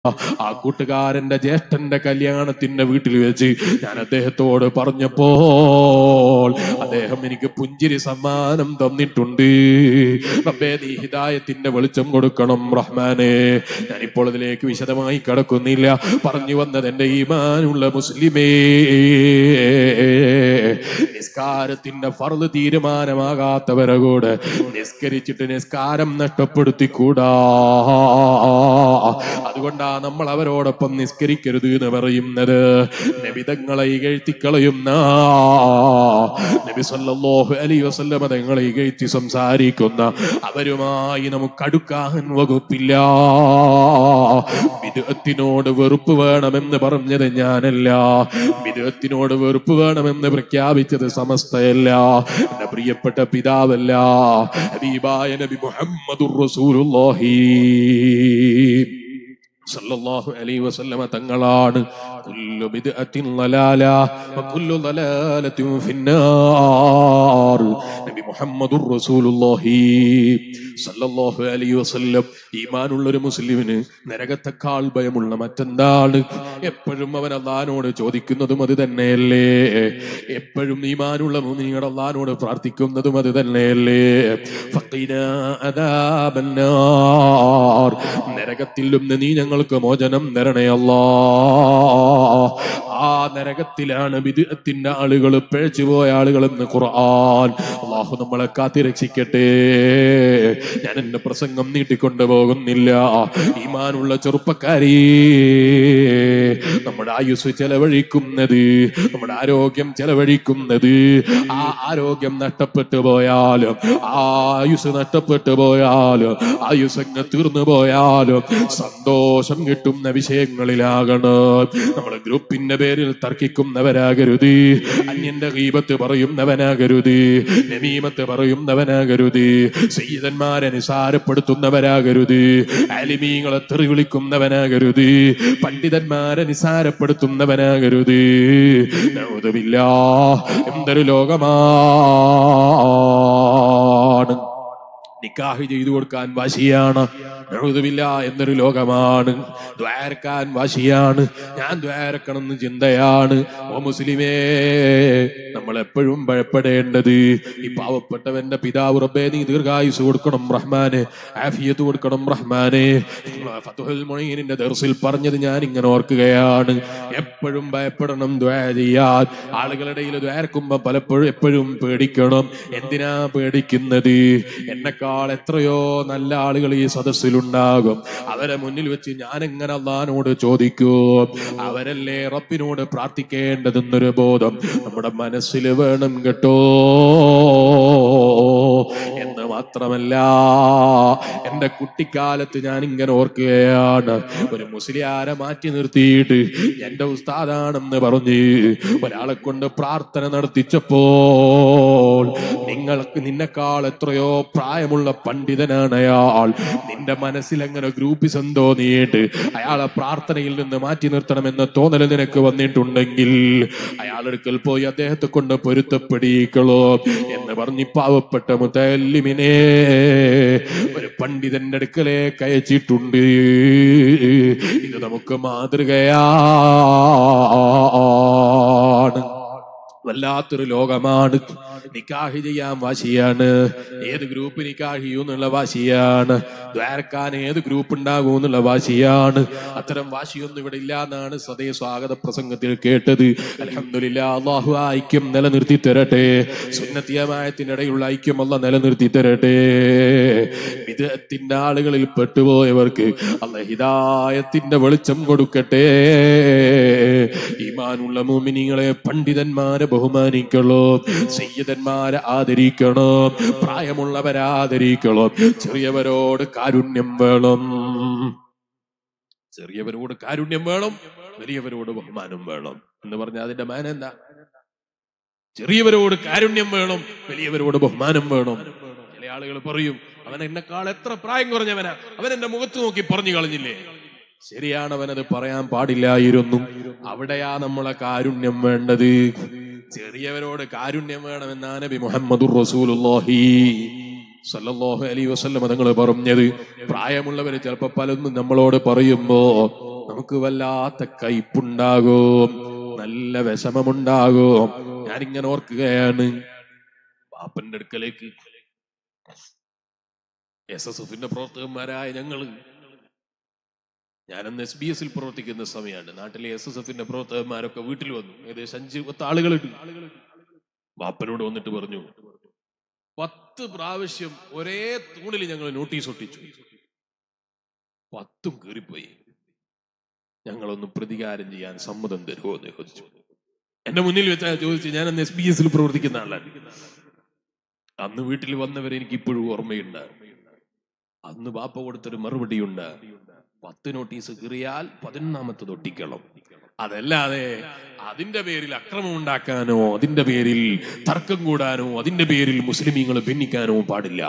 ആ കൂട്ടുകാരന്റെ ജ്യേഷ്ഠന്റെ കല്യാണത്തിന്റെ വീട്ടിൽ വെച്ച് ഞാൻ അദ്ദേഹത്തോട് പറഞ്ഞപ്പോൾ അദ്ദേഹം എനിക്ക് പുഞ്ചിരി സമ്മാനം തന്നിട്ടുണ്ട് റബ്ബേ നീ ഹിദായത്തിന്റെ വെളിച്ചം കൊടുക്കണം റഹ്മാനെ ഞാനിപ്പോൾ ഇതിലേക്ക് വിശദമായി കടക്കുന്നില്ല പറഞ്ഞു വന്നത് എന്റെ ഈമാനുള്ള മുസ്ലിമേ നിസ്കാരത്തിന്റെ ഫർദ് തീരുമാനമാകാത്തവരെ കൂടെ നിസ്കരിച്ചിട്ട് നിസ്കാരം നഷ്ടപ്പെടുത്തിക്കൂടാ അതുകൊണ്ടാ നമ്മൾ അവരോടൊപ്പം നിസ്കരിക്കരുത് എന്ന് പറയുന്നത് നബിതങ്ങളെ ഇകഴ്ത്തിക്കളയുന്ന നബി സല്ലല്ലാഹു അലൈഹി വസല്ലമ തങ്ങളെ ഇകഴ്ത്തി സംസാരിക്കുന്ന അവരുമായി നമുക്ക് അടുക്കാൻ വകുപ്പില്ല വിദഗ്ധത്തിനോട് വെറുപ്പ് വേണമെന്ന് പറഞ്ഞത് ഞാനല്ല വിദഗ്ധത്തിനോട് വെറുപ്പ് വേണമെന്ന് പ്രഖ്യാപിച്ചത് സമസ്തയല്ല എന്റെ പ്രിയപ്പെട്ട പിതാവല്ല ഹബീബായ നബി മുഹമ്മദുർ റസൂലുള്ളാഹി സല്ലല്ലാഹു അലൈഹി വസല്ലമ തങ്ങളാണ് കുല്ലു ബിദ്അത്തിൻ ളലാല വകുല്ലു ളലാലത്തിൻ ഫിന്നാർ നബി മുഹമ്മദുർ റസൂലുള്ളാഹി സല്ലല്ലാഹു അലൈഹി വസല്ലം ഈമാനുള്ള ഒരു മുസ്ലിമിന് നരകത്തെക്കാൾ ഭയമുള്ള മറ്റെന്താണ് എപ്പോഴും അവൻ അള്ളഹാനോട് ചോദിക്കുന്നതും അത് തന്നെയല്ലേ എപ്പോഴും ഈമാനുള്ള മുഅ്മിനീങ്ങൾ അള്ളഹാനോട് പ്രാർത്ഥിക്കുന്നതും അത് തന്നെയല്ലേ ഫഖിനാ അദാബന്നാർ നരകത്തിൽ നിന്ന് നീ ഞങ്ങൾക്ക് മോചനം തരണേ അല്ലാ ആ നരകത്തിലാണ് വിദഗ്ധത്തിന്റെ ആളുകൾ പിഴച്ചുപോയ ആളുകൾ എന്ന് ഖുർആൻ അള്ളാഹു നമ്മളെ കാത്തിരക്ഷിക്കട്ടെ ഞാൻ എന്റെ പ്രസംഗം നീട്ടിക്കൊണ്ടു പോകുന്നില്ല ഈമാനുള്ള ചെറുപ്പക്കാരി നമ്മുടെ ആയുസ് ചെലവഴിക്കുന്നത് നമ്മുടെ ആരോഗ്യം ചെലവഴിക്കുന്നത് ആ ആരോഗ്യം നഷ്ടപ്പെട്ടു പോയാലും ആ ആയുസ് നഷ്ടപ്പെട്ടു പോയാലും ആയുസ് അങ്ങ് തീർന്നു പോയാലും സന്തോഷം കിട്ടുന്ന വിഷയങ്ങളിലാകണം നമ്മൾ ഗ്രൂപ്പിന്റെ പേരിൽ തർക്കിക്കുന്നവരാകരുത് അന്യന്റെ ഗീപത്ത് പറയുന്നവനാകരുത് നമീമത്ത് പറയുന്നവനാകരുത് സയ്യിദന്മാരെ നിസാരപ്പെടുത്തുന്നവരാകരുത് അലിമീങ്ങളെ തെറി വിളിക്കുന്നവനാകരുത് പണ്ഡിതന്മാരെ നിസാരപ്പെടുത്തുന്നവനാകരുത് നൗദുബില്ല എന്തൊരു ലോകമാണ് നിക്കാഹ് ചെയ്തു കൊടുക്കാൻ വാശിയാണ് നഴുതുമില്ല എന്നൊരു ലോകമാണ് ദ്വാരക്കാൻ വാശിയാണ് ഞാൻ ദ്വാരക്കണം എന്ന് ചിന്തയാണ് ഓ മുസ്ലിമേ നമ്മൾ എപ്പോഴും ഭയപ്പെടേണ്ടത് ഈ പാവപ്പെട്ടവന്റെ പിതാവ് റബ്ബേ നീ ദീർഘായുസ് കൊടുക്കണം റഹ്മാനെ ആഫിയത്ത് കൊടുക്കണം റഹ്മാനെ ഫതുഹുൽ മൊയ്നിന്റെ ദർസിൽ പറഞ്ഞത് ഞാൻ ഇങ്ങനെ ഓർക്കുകയാണ് എപ്പോഴും ഭയപ്പെടണം ദ്വാ ചെയ്യാൻ ആളുകളുടെ ഇടയിൽ ദ്വാരക്കുമ്പോ പലപ്പോഴും എപ്പോഴും പേടിക്കണം എന്തിനാ പേടിക്കുന്നത് എന്നെക്കാൾ എത്രയോ നല്ല ആളുകൾ ഈ സദസ്സിലുണ്ടാകും അവരെ മുന്നിൽ വെച്ച് ഞാൻ എങ്ങനെ അള്ളഹാനോട് ചോദിക്കും അവരല്ലേ റബ്ബിനോട് പ്രാർത്ഥിക്കേണ്ടതെന്നൊരു ബോധം നമ്മുടെ മനസ്സിൽ വേണം കേട്ടോ എന്ന് മാത്രമല്ല എന്റെ കുട്ടിക്കാലത്ത് ഞാൻ ഇങ്ങനെ ഓർക്കുകയാണ് ഒരു മുസ്ലിയാരെ മാറ്റി നിർത്തിയിട്ട് എന്റെ ഉസ്താദാണെന്ന് പറഞ്ഞ് ഒരാളെ കൊണ്ട് പ്രാർത്ഥന നടത്തിച്ചപ്പോൾ നിങ്ങൾക്ക് നിന്നെക്കാൾ എത്രയോ പ്രായമുള്ള പണ്ഡിതനാണ് അയാൾ നിന്റെ മനസ്സിൽ അങ്ങനെ ഗ്രൂപ്പിസം തോന്നിയിട്ട് അയാളെ പ്രാർത്ഥനയിൽ നിന്ന് മാറ്റി നിർത്തണമെന്ന തോന്നൽ നിനക്ക് വന്നിട്ടുണ്ടെങ്കിൽ അയാളെടുക്കൽ പോയി അദ്ദേഹത്തെ കൊണ്ട് പൊരുത്തപ്പെടിക്കളോ എന്ന് പറഞ്ഞ് പാവപ്പെട്ട മുത്തല്ലിമിനെ ഒരു പണ്ഡിതന്റെ അടുക്കലേക്ക് അയച്ചിട്ടുണ്ട് ഇത് നമുക്ക് മാതൃകയാണ് വല്ലാത്തൊരു ലോകമാണ് നിക്കാഹ് ചെയ്യാൻ വാശിയാണ് ഏത് ഗ്രൂപ്പ് നിക്കാഹ് ചെയ്യൂ എന്നുള്ള വാശിയാണ് ദ്വാരക്കാൻ ഏത് ഗ്രൂപ്പ് ഉണ്ടാകൂ എന്നുള്ള വാശിയാണ് അത്തരം വാശിയൊന്നും ഇവിടെ ഇല്ല എന്നാണ് സതേ സ്വാഗത പ്രസംഗത്തിൽ കേട്ടത് അലഹമില്ല അള്ളാഹു ആ ഐക്യം നിലനിർത്തി തരട്ടെ സുന്നത്തിയമായത്തിനിടയിലുള്ള ഐക്യം അല്ല നിലനിർത്തി തരട്ടെ വിദഗ്ധത്തിന്റെ ആളുകളിൽ പെട്ടുപോയവർക്ക് അല്ല ഹിദായത്തിന്റെ വെളിച്ചം കൊടുക്കട്ടെ ഈമാനുള്ള മോമിനിങ്ങളെ പണ്ഡിതന്മാരെ ബഹുമാനിക്കണോ സയ്യിദന്മാരെ ആദരിക്കണോ പ്രായമുള്ളവരെ ആദരിക്കണോ ചെറിയവരോട് കാരുണ്യം വേണം ചെറിയവരോട് കാരുണ്യം വേണം വലിയവരോട് ബഹുമാനം വേണം എന്ന് പറഞ്ഞ അതിന്റെ മാന എന്താ ചെറിയവരോട് കാരുണ്യം വേണം വലിയവരോട് ബഹുമാനം വേണം ചില ആളുകൾ പറയും അവൻ എന്നെക്കാൾ എത്ര പ്രായം കുറഞ്ഞവനാ അവൻ എന്റെ മുഖത്ത് നോക്കി പറഞ്ഞു കളഞ്ഞില്ലേ ശരിയാണ് അവനത് പറയാൻ പാടില്ലായിരുന്നു അവിടെയാ നമ്മളെ കാരുണ്യം വേണ്ടത് ചെറിയവരോട് കാരുണ്യം വേണമെന്നാ നബി മുഹമ്മദുർ റസൂലുള്ളാഹി സല്ലല്ലാഹു അലൈഹി വസല്ലം തങ്ങൾ പറഞ്ഞത് പ്രായമുള്ളവര് ചിലപ്പോ പലതും നമ്മളോട് പറയുമ്പോ നമുക്ക് വല്ലാത്ത കയ്പുണ്ടാകും നല്ല വിഷമമുണ്ടാകും ഞാനിങ്ങനെ ഓർക്കുകയാണ് പാപ്പന്റെ അടുക്കലേക്ക് എസ് എസ് എഫിന്റെ പ്രവർത്തകന്മാരായ ഞങ്ങള് ഞാനന്ന് എസ് ബി എസിൽ പ്രവർത്തിക്കുന്ന സമയമാണ് നാട്ടിലെ എസ് എസ് എഫിന്റെ പ്രവർത്തകന്മാരൊക്കെ വീട്ടിൽ വന്നു ഏകദേശം അഞ്ച് പത്ത് ആളുകളുണ്ട് ബാപ്പനോട് വന്നിട്ട് പറഞ്ഞു പത്ത് പ്രാവശ്യം ഒരേ തൂണിൽ ഞങ്ങൾ നോട്ടീസ് ഒട്ടിച്ചു പത്തും കീറിപ്പോയി ഞങ്ങളൊന്ന് പ്രതികാരം ചെയ്യാൻ സമ്മതം തരുമോ എന്ന് ചോദിച്ചു എന്റെ മുന്നിൽ വെച്ചാ ചോദിച്ചു ഞാൻ അന്ന് എസ് ബി എസിൽ പ്രവർത്തിക്കുന്ന ആളാണ് അന്ന് വീട്ടിൽ വന്നവരെ എനിക്ക് ഇപ്പോഴും ഓർമ്മയുണ്ട് അന്ന് ബാപ്പ കൊടുത്തൊരു മറുപടിയുണ്ട് പത്ത് നോട്ടീസ് കീറിയാൽ പതിനൊന്നാമത്തത് ഒട്ടിക്കണം അതല്ലാതെ അതിന്റെ പേരിൽ അക്രമം ഉണ്ടാക്കാനോ അതിന്റെ പേരിൽ തർക്കം കൂടാനോ അതിന്റെ പേരിൽ മുസ്ലിമീങ്ങൾ ഭിന്നിക്കാനോ പാടില്ല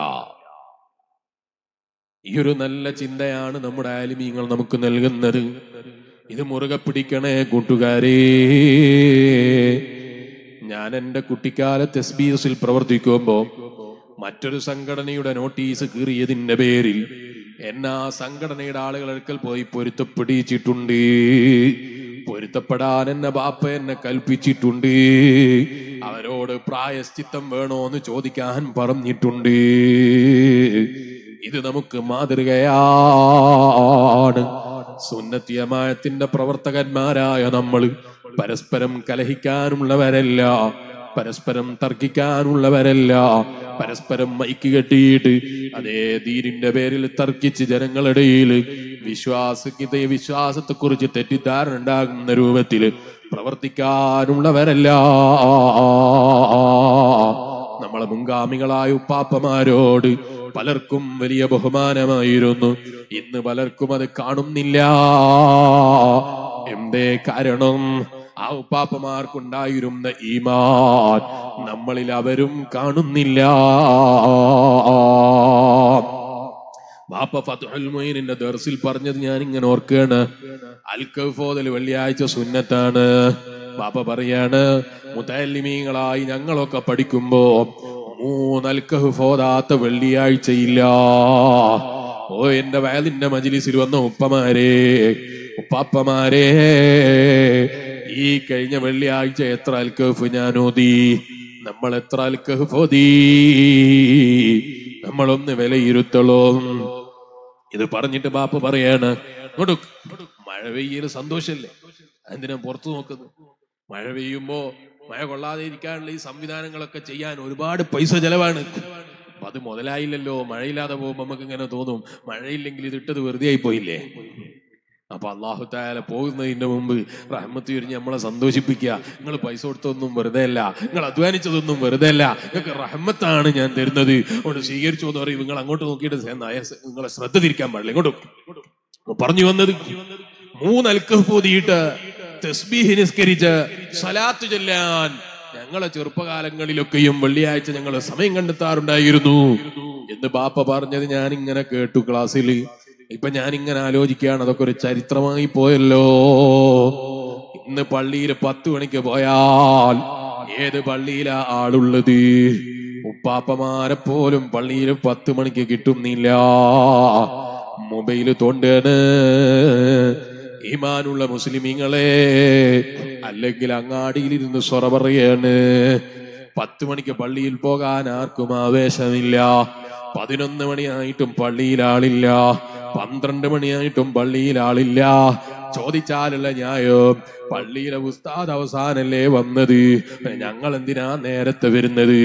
ഈ ഒരു നല്ല ചിന്തയാണ് നമ്മുടെ ആലിമീങ്ങൾ നമുക്ക് നൽകുന്നത് ഇത് മുറുകെ പിടിക്കണേ കൂട്ടുകാരേ ഞാൻ എൻ്റെ കുട്ടിക്കാലത്ത് എസ് ബി എസിൽ പ്രവർത്തിക്കുമ്പോ മറ്റൊരു സംഘടനയുടെ നോട്ടീസ് കീറിയതിന്റെ പേരിൽ എന്നെ ആ സംഘടനയുടെ ആളുകളെടുക്കൽ പോയി പൊരുത്തപ്പെടിച്ചിട്ടുണ്ട് പൊരുത്തപ്പെടാൻ എന്നെ ബാപ്പ എന്നെ കൽപ്പിച്ചിട്ടുണ്ട് അവരോട് പ്രായശ്ചിത്തം വേണോ എന്ന് ചോദിക്കാൻ പറഞ്ഞിട്ടുണ്ട് ഇത് നമുക്ക് മാതൃകയാണ് സുന്നത്തിയമായത്തിന്റെ പ്രവർത്തകന്മാരായ നമ്മൾ പരസ്പരം കലഹിക്കാനുള്ളവരല്ല പരസ്പരം തർക്കിക്കാനുള്ളവരല്ല പരസ്പരം മൈക്ക് കെട്ടിയിട്ട് അതേ ദീനിന്റെ പേരിൽ തർക്കിച്ച് ജനങ്ങളിടയിൽ വിശ്വാസത്തെ വിശ്വാസത്തെ കുറിച്ച് തെറ്റിദ്ധാരണ ഉണ്ടാകുന്ന രൂപത്തിൽ പ്രവർത്തിക്കാനുള്ളവരല്ല നമ്മളെ മുൻഗാമികളായ ഉപ്പാപ്പമാരോട് പലർക്കും വലിയ ബഹുമാനമായിരുന്നു ഇന്ന് പലർക്കും അത് കാണുന്നില്ല എന്തേ കാരണം ആ ഉപ്പാപ്പമാർക്കുണ്ടായിരുന്ന ഈമാൻ നമ്മളിൽ അവരും കാണുന്നില്ല ബാപ്പ ഫതുഹുൽ മൊയ്നിന്റെ ദർസിൽ പറഞ്ഞത് ഞാൻ ഇങ്ങനെ ഓർക്കുകയാണ് അൽക്കഫോദൽ വെള്ളിയാഴ്ച സുന്നത്താണ് ബാപ്പ പറയാണ് മുത്തല്ലിമീങ്ങളായി ഞങ്ങളൊക്കെ പഠിക്കുമ്പോ മൂന്നൽക്കഹ് ഫോതാത്ത വെള്ളിയാഴ്ചയില്ല ഓ എന്റെ വയലിന്റെ മജിലിസിൽ വന്ന ഉപ്പമാരെ ഉപ്പാപ്പമാരെ ഈ കഴിഞ്ഞ വെള്ളിയാഴ്ച എത്ര അൽക്കഫ് ഞാൻ ഓതി നമ്മൾ എത്ര അൽക്കഫ് ഓതി നമ്മളൊന്ന് വിലയിരുത്തളോ ഇത് പറഞ്ഞിട്ട് ബാപ്പ പറയാണ് ഇങ്ങോട്ട് മഴ പെയ്യല് സന്തോഷല്ലേ എന്തിനാ പുറത്തു നോക്കുന്നത് മഴ പെയ്യുമ്പോ മഴ കൊള്ളാതെ ഇരിക്കാനുള്ള ഈ സംവിധാനങ്ങളൊക്കെ ചെയ്യാൻ ഒരുപാട് പൈസ ചെലവാണ് അപ്പൊ അത് മുതലായില്ലല്ലോ മഴയില്ലാതെ പോകുമ്പോ നമുക്ക് ഇങ്ങനെ തോന്നും മഴയില്ലെങ്കിൽ ഇത് ഇട്ടത് വെറുതെ ആയി പോയില്ലേ അപ്പൊ അള്ളാഹു താല പോകുന്നതിന്റെ മുമ്പ് റഹ്മത്ത് ചൊരിഞ്ഞ് നമ്മളെ സന്തോഷിപ്പിക്കുക നിങ്ങൾ പൈസ കൊടുത്തൊന്നും വെറുതെ അല്ല നിങ്ങൾ അധ്വാനിച്ചതൊന്നും വെറുതെ അല്ല നിങ്ങൾക്ക് റഹ്മത്താണ് ഞാൻ തരുന്നത് അതുകൊണ്ട് സ്വീകരിച്ചു എന്ന് പറയും നിങ്ങൾ അങ്ങോട്ട് നോക്കിയിട്ട് സേ- നയ- നിങ്ങളെ ശ്രദ്ധ തിരിക്കാൻ പാടില്ല ഇങ്ങോട്ട് നോക്ക്. പറഞ്ഞു വന്നത് മൂന്ന് അൽക്കഹ് പോതിയിട്ട് തസ്ബീഹ് നിസ്കരിച്ച് സലാത്ത് ചൊല്ലാൻ ഞങ്ങളെ ചെറുപ്പകാലങ്ങളിലൊക്കെയും വെള്ളിയാഴ്ച ഞങ്ങൾ സമയം കണ്ടെത്താറുണ്ടായിരുന്നു എന്ന് ബാപ്പ പറഞ്ഞത് ഞാൻ ഇങ്ങനെ കേട്ടു ക്ലാസ്സിൽ ഇപ്പൊ ഞാൻ ഇങ്ങനെ ആലോചിക്കുകയാണ് അതൊക്കെ ഒരു ചരിത്രമായി പോയല്ലോ ഇന്ന് പള്ളിയിൽ പത്ത് മണിക്ക് പോയാൽ ഏത് പള്ളിയിലാ ആളുള്ളത് ഉപ്പാപ്പമാരെ പോലും പള്ളിയിൽ പത്ത് മണിക്ക് കിട്ടുന്നില്ല മൊബൈല് തോണ്ടാണ് ഈമാനുള്ള മുസ്ലിമീങ്ങളെ അല്ലെങ്കിൽ അങ്ങാടിയിലിരുന്ന് സ്വറ പറയാണ് പത്ത് മണിക്ക് പള്ളിയിൽ പോകാൻ ആർക്കും ആവേശമില്ല പതിനൊന്ന് മണിയായിട്ടും പള്ളിയിൽ ആളില്ല പന്ത്രണ്ട് മണിയായിട്ടും പള്ളിയിൽ ആളില്ല ചോദിച്ചാലുള്ള ന്യായം പള്ളിയിലെ ഉസ്താദ് അവസാനല്ലേ വന്നത് ഞങ്ങൾ എന്തിനാ നേരത്തെ വരുന്നത്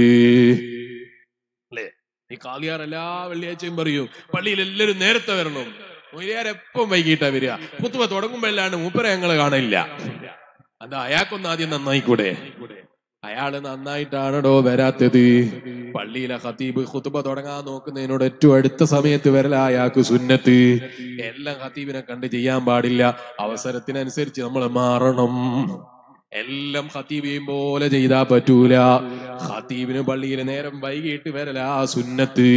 അല്ലേ ഈ കാളിയാർ എല്ലാ വെള്ളിയാഴ്ചയും പറയും പള്ളിയിൽ എല്ലാവരും നേരത്തെ വരണം മൊയ്ലിയാർ എപ്പം വൈകിട്ടാ വരിക കുത്തുവ തുടങ്ങുമ്പോഴല്ലാണ്ട് മൂപ്പരെ ഞങ്ങൾ കാണില്ല അത് അയാൾക്കൊന്ന് ആദ്യം നന്നായിക്കൂടെ അയാള് നന്നായിട്ടാണടോ വരാത്തത് പള്ളിയിലെ ഖത്തീബ് ഖുത്തുബ തുടങ്ങാൻ നോക്കുന്നതിനോട് ഏറ്റവും അടുത്ത സമയത്ത് വരല അയാൾക്ക് സുന്നത്ത് എല്ലാം ഖത്തീബിനെ കണ്ട് ചെയ്യാൻ പാടില്ല അവസരത്തിനനുസരിച്ച് നമ്മൾ മാറണം എല്ലാം ഖത്തീബ് ചെയ്യും പോലെ ചെയ്താ പറ്റൂല ഖത്തീബിന് പള്ളിയിൽ നേരം വൈകിട്ട് വരല സുന്നത്ത്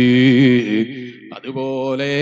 അതുപോലെ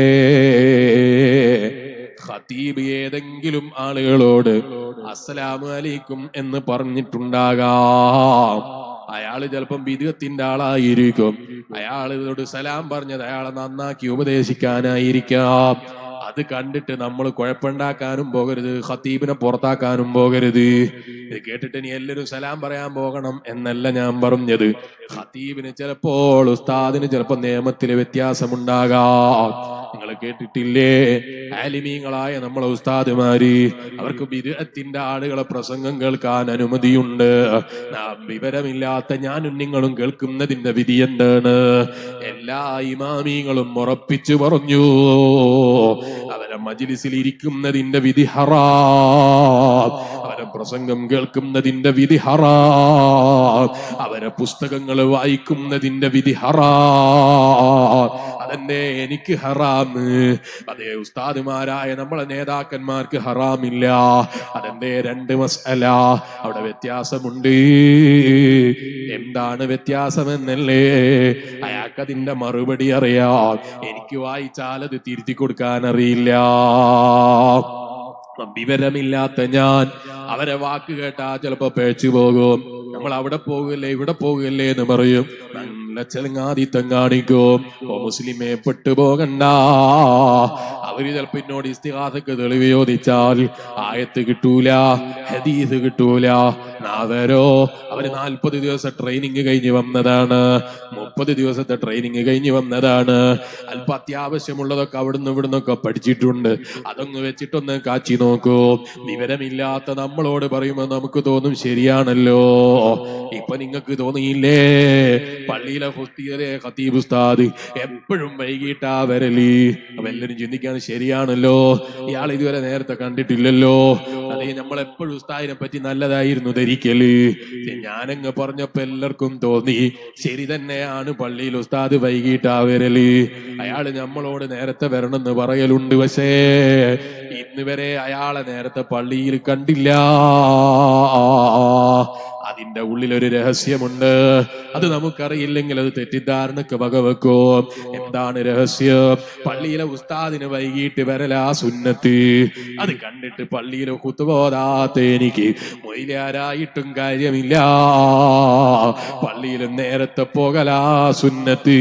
ഖത്തീബ് ഏതെങ്കിലും ആളുകളോട് അസ്സലാമു അലൈക്കും എന്ന് പറഞ്ഞിട്ടുണ്ടാകാം അയാള് ചിലപ്പം ബിദുവത്തിന്റെ ആളായിരിക്കും അയാൾ ഇതോട് സലാം പറഞ്ഞത് അയാളെ നന്നാക്കി ഉപദേശിക്കാനായിരിക്കാം അത് കണ്ടിട്ട് നമ്മൾ കുഴപ്പമുണ്ടാക്കാനും പോകരുത് ഖത്തീബിനെ പുറത്താക്കാനും പോകരുത് ഇത് കേട്ടിട്ട് ഇനി എല്ലാവരും സലാം പറയാൻ പോകണം എന്നല്ല ഞാൻ പറഞ്ഞത് ഖത്തീബിന് ചിലപ്പോൾ ഉസ്താദിന് ചിലപ്പോൾ നിയമത്തില് വ്യത്യാസമുണ്ടാകാം നിങ്ങൾ കേട്ടിട്ടില്ലേ ആലിമീങ്ങളായ നമ്മളെ ഉസ്താദുമാര് അവർക്ക് ബിരുദത്തിന്റെ ആളുകളെ പ്രസംഗം കേൾക്കാൻ അനുമതിയുണ്ട് നാം വിവരമില്ലാത്ത ഞാനും നിങ്ങളും കേൾക്കുന്നതിന്റെ വിധി എന്താണ് എല്ലാ ഇമാമീങ്ങളും ഉറപ്പിച്ചു പറഞ്ഞു അവരെ മജിലിസിൽ ഇരിക്കുന്നതിന്റെ വിധി ഹറാം അവരെ പ്രസംഗം കേൾക്കുന്നതിന്റെ വിധി ഹറാം അവരെ പുസ്തകങ്ങൾ വായിക്കുന്നതിന്റെ വിധി ഹറാം അതെന്നെ എനിക്ക് ഹറാം അതേ ഉസ്താദുമാരായ നമ്മളെ നേതാക്കന്മാർക്ക് ഹറാമില്ല അതെന്റെ രണ്ട് മസല അവിടെ വ്യത്യാസമുണ്ട് എന്താണ് വ്യത്യാസമെന്നല്ലേ അയാൾക്കതിന്റെ മറുപടി അറിയാം എനിക്ക് വായിച്ചാൽ അത് തിരുത്തി കൊടുക്കാൻ അറിയില്ല വിവരമില്ലാത്ത ഞാൻ അവരെ വാക്ക് കേട്ടാ ചിലപ്പോ പേച്ചു പോകും നമ്മൾ അവിടെ പോകില്ലേ ഇവിടെ പോകില്ലേ എന്ന് പറയും നല്ല ചെലങ്ങാതിത്തം കാണിക്കും ഓ മുസ്ലിമെ പെട്ടുപോകണ്ട അവര് ചിലപ്പോ എന്നോട് ഇസ്തിഹാസക്ക് തെളിവ് ചോദിച്ചാൽ ആയത്ത് കിട്ടൂല ഹദീസ് കിട്ടൂല നാവരോ അവര് നാൽപ്പത് ദിവസം ട്രെയിനിങ് കഴിഞ്ഞ് വന്നതാണ് മുപ്പത് ദിവസത്തെ ട്രെയിനിങ് കഴിഞ്ഞ് വന്നതാണ് അല്പ അത്യാവശ്യമുള്ളതൊക്കെ അവിടുന്ന് ഇവിടുന്നൊക്കെ പഠിച്ചിട്ടുണ്ട് അതൊന്ന് വെച്ചിട്ടൊന്ന് കാച്ചി നോക്കൂ വിവരമില്ലാത്ത നമ്മളോട് പറയുമ്പോൾ നമുക്ക് തോന്നും ശരിയാണല്ലോ ഇപ്പൊ നിങ്ങൾക്ക് തോന്നിയില്ലേ പള്ളിയിലെ ഫുസ്തിയരെ ഖത്തീബ് ഉസ്താദ് എപ്പോഴും വൈകിട്ടാ വരല് അപ്പൊ എല്ലാരും ചിന്തിക്കാണ് ശരിയാണല്ലോ ഇയാൾ ഇതുവരെ നേരത്തെ കണ്ടിട്ടില്ലല്ലോ അതേ നമ്മൾ എപ്പോഴും ഉസ്താദിനെ പറ്റി നല്ലതായിരുന്നു ധരിക്കല് ഞാനങ്ങ് പറഞ്ഞപ്പോ എല്ലാവർക്കും തോന്നി ശരി തന്നെയാണ് പള്ളിയിൽ ഉസ്താദ് വൈകിട്ടാ വരല് അയാള് നമ്മളോട് നേരത്തെ വരണമെന്ന് പറയലുണ്ട് പക്ഷേ ഇന്ന് വരെ അയാളെ നേരത്തെ പള്ളിയിൽ കണ്ടില്ല അതിന്റെ ഉള്ളിൽ ഒരു രഹസ്യമുണ്ട് അത് നമുക്കറിയില്ലെങ്കിൽ അത് തെറ്റിദ്ധാരണക്ക് വകവെക്കും എന്താണ് രഹസ്യം പള്ളിയിലെ ഉസ്താദിന് വൈകിട്ട് വരലാ സുന്നത്ത് അത് കണ്ടിട്ട് പള്ളിയിലെ കുത്തുപോതാത്ത എനിക്ക് മൊയിലാരായിട്ടും കാര്യമില്ല പള്ളിയിൽ നേരത്തെ പോകലാ സുന്നത്ത്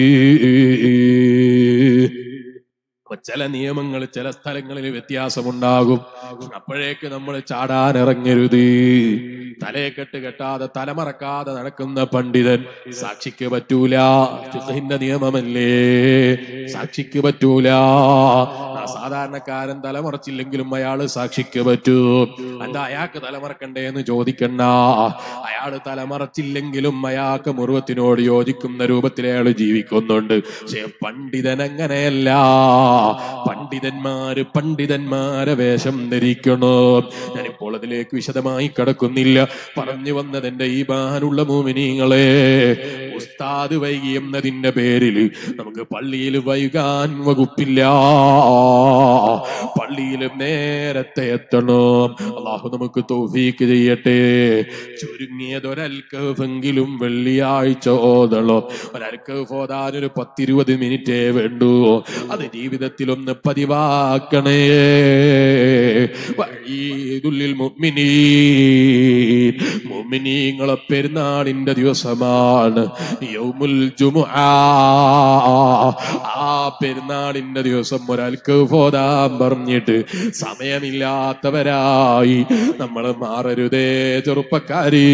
അപ്പൊ ചില നിയമങ്ങൾ ചില സ്ഥലങ്ങളിൽ വ്യത്യാസമുണ്ടാകും അപ്പോഴേക്ക് നമ്മൾ ചാടാൻ ഇറങ്ങരുത് തലയെക്കെട്ട് കെട്ടാതെ തലമറക്കാതെ നടക്കുന്ന പണ്ഡിതൻ സാക്ഷിക്ക് പറ്റൂല ഫിഖഹിന്റെ നിയമമല്ലേ സാക്ഷിക്ക് പറ്റൂല ആ സാധാരണക്കാരൻ തലമറച്ചില്ലെങ്കിലും അയാള് സാക്ഷിക്ക് പറ്റൂ എന്താ അയാൾക്ക് തലമറക്കണ്ടേ എന്ന് ചോദിക്കണ്ട അയാള് തലമറച്ചില്ലെങ്കിലും അയാൾക്ക് മുറുവത്തിനോട് യോജിക്കുന്ന രൂപത്തിൽ അയാൾ ജീവിക്കുന്നുണ്ട് പക്ഷെ പണ്ഡിതൻ അങ്ങനെയല്ല പണ്ഡിതന്മാര് പണ്ഡിതന്മാരെ വേഷം ധരിക്കണോ ഞാനിപ്പോൾ അതിലേക്ക് വിശദമായി കടക്കുന്നില്ല പറഞ്ഞു വന്നത് എന്റെ ഈ ബാനുള്ള മോമിനിങ്ങളെ ഉസ്താദ് വൈകി എന്നതിന്റെ പേരിൽ നമുക്ക് പള്ളിയിൽ വൈകാൻ വകുപ്പില്ല പള്ളിയിൽ നേരത്തെ എത്തണം അള്ളാഹു നമുക്ക് തൗഫീക്ക് ചെയ്യട്ടെ ചുരുങ്ങിയതൊരൽക്കെങ്കിലും വെള്ളിയാഴ്ച ഓതണം ഒരൽക്കഫ് ഓതാൻ ഒരു പത്തിരുപത് മിനിറ്റേ വേണ്ടൂ അത് ജീവിതത്തിൽ ഒന്ന് പതിവാക്കണേ വഴീതുള്ളിൽ മുഅ്മിനീൻ മുഅ്മിനീങ്ങളെ പെരുന്നാളിന്റെ ദിവസമാണ് യൗമുൽ ജുമുആ ആ പെരുന്നാളിന്റെ ദിവസം ഒരാൾക്ക് പോതാൻ പറഞ്ഞിട്ട് സമയമില്ലാത്തവരായി നമ്മൾ മാറരുതേ ചെറുപ്പക്കാരി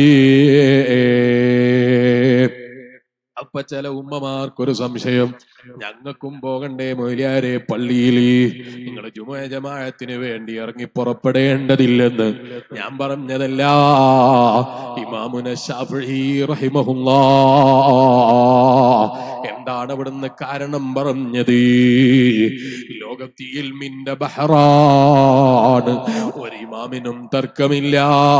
അപ്പൊ ചില ഉമ്മമാർക്കൊരു സംശയം ഞങ്ങൾക്കും പോകണ്ടേ മൊയിലാരെ പള്ളിയിൽ നിങ്ങൾ ജുമ ജമാഅത്തിന് വേണ്ടി ഇറങ്ങി പുറപ്പെടേണ്ടതില്ലെന്ന് ഞാൻ പറഞ്ഞതല്ല ഇമാമുന ഷാഫി റഹിമഹുല്ലാ എന്താണ് അവിടുന്ന് കാരണം പറഞ്ഞത് ലോകത്ത് ഇൽമിന്റെ ബഹറാണ് ഒരു ഇമാമിനും തർക്കമില്ല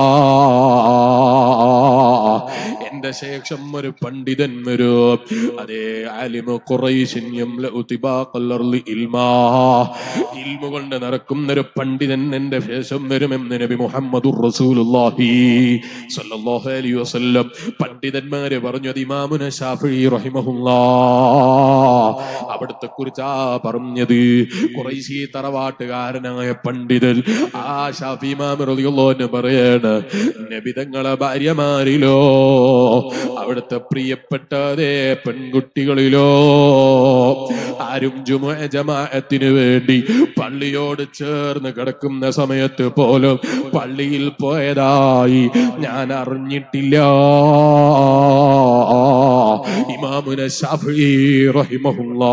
എന്റെ ശേഷം ഒരു പണ്ഡിതൻ വരും അതേ ആലിമു ഖുറൈശിൻ യംലഉ തിബാഖൽ അർളി ഇൽമാ ഇൽമു കൊണ്ട് നടക്കുന്ന ഒരു പണ്ഡിതൻ എന്റെ ശേഷം വരുമെന്ന് നബി മുഹമ്മദുർ റസൂലുള്ളാഹി സ്വല്ലല്ലാഹു അലൈഹി വസല്ലം പണ്ഡിതന്മാരെ പറഞ്ഞു അത് ഇമാമുന ഷാഫി റഹിമഹുല്ലാ അവിടുത്തെ കുറിച്ചാ പറഞ്ഞത് കുറേശി തറവാട്ടുകാരനായ പണ്ഡിതൻ ആ ഷാഫി ഇമാം റളിയല്ലാഹു അൻഹു പറയാണ് നബിതങ്ങളെ ഭാര്യമാരിലോ അവിടുത്തെ പ്രിയപ്പെട്ടതേ പെൺകുട്ടികളിലോ ആരും ജുമ ജമാഅത്തിന് വേണ്ടി പള്ളിയോട് ചേർന്ന് കിടക്കുന്ന സമയത്ത് പോലും പള്ളിയിൽ പോയതായി ഞാൻ അറിഞ്ഞിട്ടില്ല ഇമാമുന ഷാഫി റഹിമഹുല്ലാ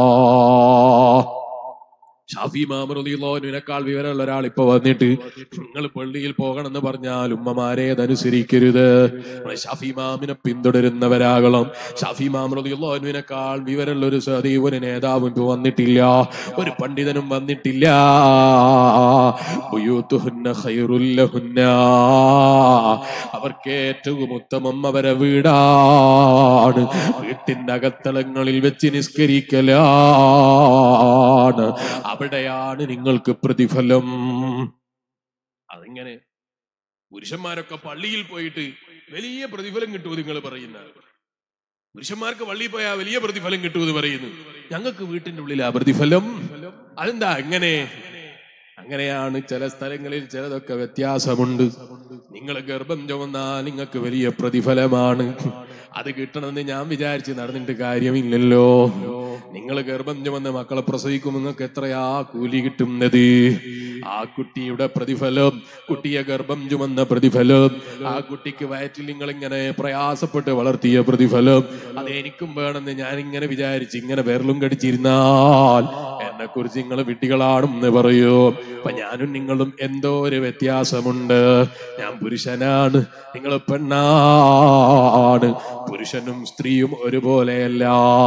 ഷാഫി മാമറിനേക്കാൾ വിവരമുള്ള ഒരാൾ ഇപ്പൊ വന്നിട്ട് നിങ്ങൾ പള്ളിയിൽ പോകണമെന്ന് പറഞ്ഞാൽ ഉമ്മമാരെ അതനുസരിക്കരുത് നമ്മള് ഷാഫി മാമിനെ പിന്തുടരുന്നവരാകണം ഷാഫി മാമറിനേക്കാൾ വിവരമുള്ള ഒരു സദീവ് ഒരു നേതാവും ഇപ്പൊ വന്നിട്ടില്ല ഒരു പണ്ഡിതനും വന്നിട്ടില്ല ബുയൂത്തുഹുന്ന ഖൈറുല്ലഹുന്ന. അവർക്ക് ഏറ്റവും ഉത്തമം അവരെ വീടാണ് വീട്ടിന്റെ അകത്തളങ്ങളിൽ വെച്ച് നിസ്കരിക്കലാണ് അവിടെയാണ് നിങ്ങൾക്ക് പ്രതിഫലം അതിങ്ങനെ പുരുഷന്മാരൊക്കെ പള്ളിയിൽ പോയിട്ട് വലിയ പ്രതിഫലം കിട്ടുമോ നിങ്ങൾ പറയുന്ന പുരുഷന്മാർക്ക് പള്ളിയിൽ പോയാൽ വലിയ പ്രതിഫലം കിട്ടുമെന്ന് പറയുന്നു ഞങ്ങൾക്ക് വീട്ടിന്റെ ഉള്ളിലാ പ്രതിഫലം അതെന്താ എങ്ങനെ അങ്ങനെയാണ് ചില സ്ഥലങ്ങളിൽ ചിലതൊക്കെ വ്യത്യാസമുണ്ട് നിങ്ങൾ ഗർഭം ചുമന്നാൽ നിങ്ങൾക്ക് വലിയ പ്രതിഫലമാണ് അത് കിട്ടണമെന്ന് ഞാൻ വിചാരിച്ച് നടന്നിട്ട് കാര്യമില്ലല്ലോ നിങ്ങൾ ഗർഭം ചുമന്ന് മക്കളെ പ്രസവിക്കും നിങ്ങൾക്ക് എത്രയാ കൂലി കിട്ടുന്നത് ആ കുട്ടിയുടെ പ്രതിഫലം കുട്ടിയെ ഗർഭം ചുമന്ന പ്രതിഫലം ആ കുട്ടിക്ക് വയറ്റിൽ നിങ്ങൾ ഇങ്ങനെ പ്രയാസപ്പെട്ട് വളർത്തിയ പ്രതിഫലം അത് എനിക്കും വേണമെന്ന് ഞാൻ ഇങ്ങനെ വിചാരിച്ച് ഇങ്ങനെ വിരലും കടിച്ചിരുന്നാൽ എന്നെ കുറിച്ച് നിങ്ങൾ വിട്ടികളാണെന്ന് പറയൂ അപ്പൊ ഞാനും നിങ്ങളും എന്തോ ഒരു വ്യത്യാസമുണ്ട് ഞാൻ പുരുഷനാണ് നിങ്ങൾ പെണ്ണാണ് പുരുഷനും സ്ത്രീയും ഒരുപോലെയല്ല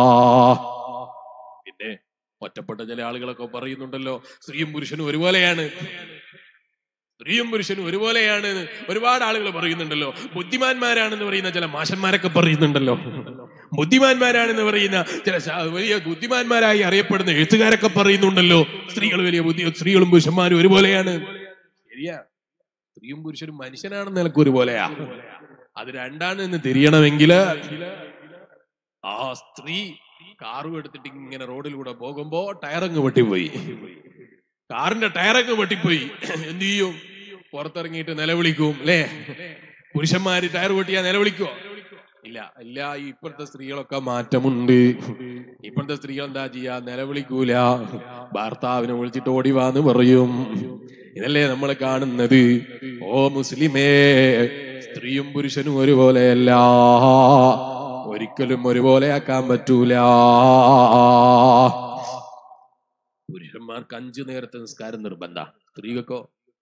പിന്നെ ഒറ്റപ്പെട്ട ചില ആളുകളൊക്കെ പറയുന്നുണ്ടല്ലോ സ്ത്രീയും പുരുഷനും ഒരുപോലെയാണ് സ്ത്രീയും പുരുഷനും ഒരുപോലെയാണ് എന്ന് ഒരുപാട് ആളുകൾ പറയുന്നുണ്ടല്ലോ ബുദ്ധിമാന്മാരാണെന്ന് പറയുന്ന ചില മാഷന്മാരൊക്കെ പറയുന്നുണ്ടല്ലോ ബുദ്ധിമാന്മാരാണെന്ന് പറയുന്ന ചില ശാ- വലിയ ബുദ്ധിമാന്മാരായി അറിയപ്പെടുന്ന എഴുത്തുകാരൊക്കെ പറയുന്നുണ്ടല്ലോ സ്ത്രീകൾ വലിയ ബുദ്ധി സ്ത്രീകളും പുരുഷന്മാരും ഒരുപോലെയാണ് ശരിയാ സ്ത്രീയും പുരുഷനും മനുഷ്യനാണെന്ന് നിനക്ക് ഒരുപോലെയാ അത് രണ്ടാണ് എന്ന് തിരിയണമെങ്കിൽ ആ സ്ത്രീ കാറും എടുത്തിട്ട് ഇങ്ങനെ റോഡിലൂടെ പോകുമ്പോ ടയറങ്ങ് വെട്ടിപ്പോയി കാറിന്റെ ടയറൊക്കെ വെട്ടിപ്പോയി എന്ത് ചെയ്യും പുറത്തിറങ്ങിയിട്ട് നിലവിളിക്കും അല്ലേ പുരുഷന്മാര് ടയർ വെട്ടിയാ നിലവിളിക്കോ ഇല്ല ഇല്ല ഈ ഇപ്പോഴത്തെ സ്ത്രീകളൊക്കെ മാറ്റമുണ്ട് ഇപ്പോഴത്തെ സ്ത്രീകൾ എന്താ ചെയ്യാ നിലവിളിക്കൂല ഭർത്താവിനെ വിളിച്ചിട്ട് ഓടിവാന്ന് പറയും ഇതല്ലേ നമ്മൾ കാണുന്നത് ഓ മുസ്ലിമേ സ്ത്രീയും പുരുഷനും ഒരുപോലെയല്ല ഒരിക്കലും ഒരുപോലെ ആക്കാൻ പറ്റൂല പുരുഷന്മാർക്ക് അഞ്ചു നേരത്തെ നിസ്കാരം നിർബന്ധ സ്ത്രീകൾക്കോ